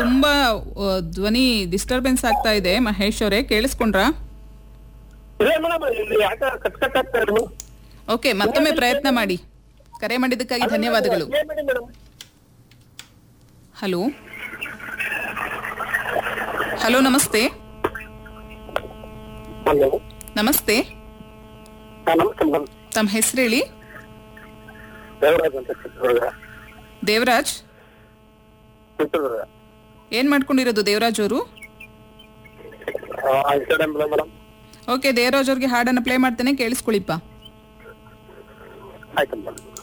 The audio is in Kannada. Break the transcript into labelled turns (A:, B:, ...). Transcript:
A: ತುಂಬಾ ಆ, ಧ್ವನಿ ಡಿಸ್ಟರ್ಬೆನ್ಸ್ ಆಗ್ತಾ ಇದೆ ಮಹೇಶ್ ಅವರೇ ಕೇಳಿಸ್ಕೊಂಡ್ರಾ
B: ಇಲ್ಲ ಮೇಡಮ್ ಇಲ್ಲಿ ಯಾಕೆ ಕಟ್ ಕಟ್ ಆಗ್ತಾ ಇದೆ ಮೇಡಮ್
A: ಓಕೆ ಮತ್ತೊಮ್ಮೆ ಪ್ರಯತ್ನ ಮಾಡಿ ಕರೆ ಮಾಡಿದ್ದಕ್ಕಾಗಿ ಧನ್ಯವಾದಗಳು
B: ಏನ್ ಮಾಡಿ ಮೇಡಮ್
A: ಹಲೋ ಹಲೋ ನಮಸ್ತೆ
B: ಹಲೋ
A: ನಮಸ್ತೆ
B: ಹಾ ನಮಸ್ತೆ ಮೇಡಮ್
A: ತಮ್ಮ ಹೆಸರು ಹೇಳಿ
B: ದೇವರಾಜ್ ಅಂತ ಚಿತ್ರದುರ್ಗ
A: ದೇವರಾಜ್
B: ಚಿತ್ರದುರ್ಗ
A: ಏನ್ ಮಾಡ್ಕೊಂಡಿರೋದು ದೇವರಾಜ್ ಅವರು
B: ಇನ್ಸ್ಟಾಗ್ರಾಮ್ ಮೇಡಮ್
A: ಓಕೆ ದೇವರಾಜ್ ಅವ್ರಿಗೆ ಹಾಡನ್ನ ಪ್ಲೇ ಮಾಡ್ತೇನೆ ಕೇಳಿಸ್ಕೊಳ್ಳಿಪ್ಪ
B: ಆಯ್ತು ಮೇಡಮ್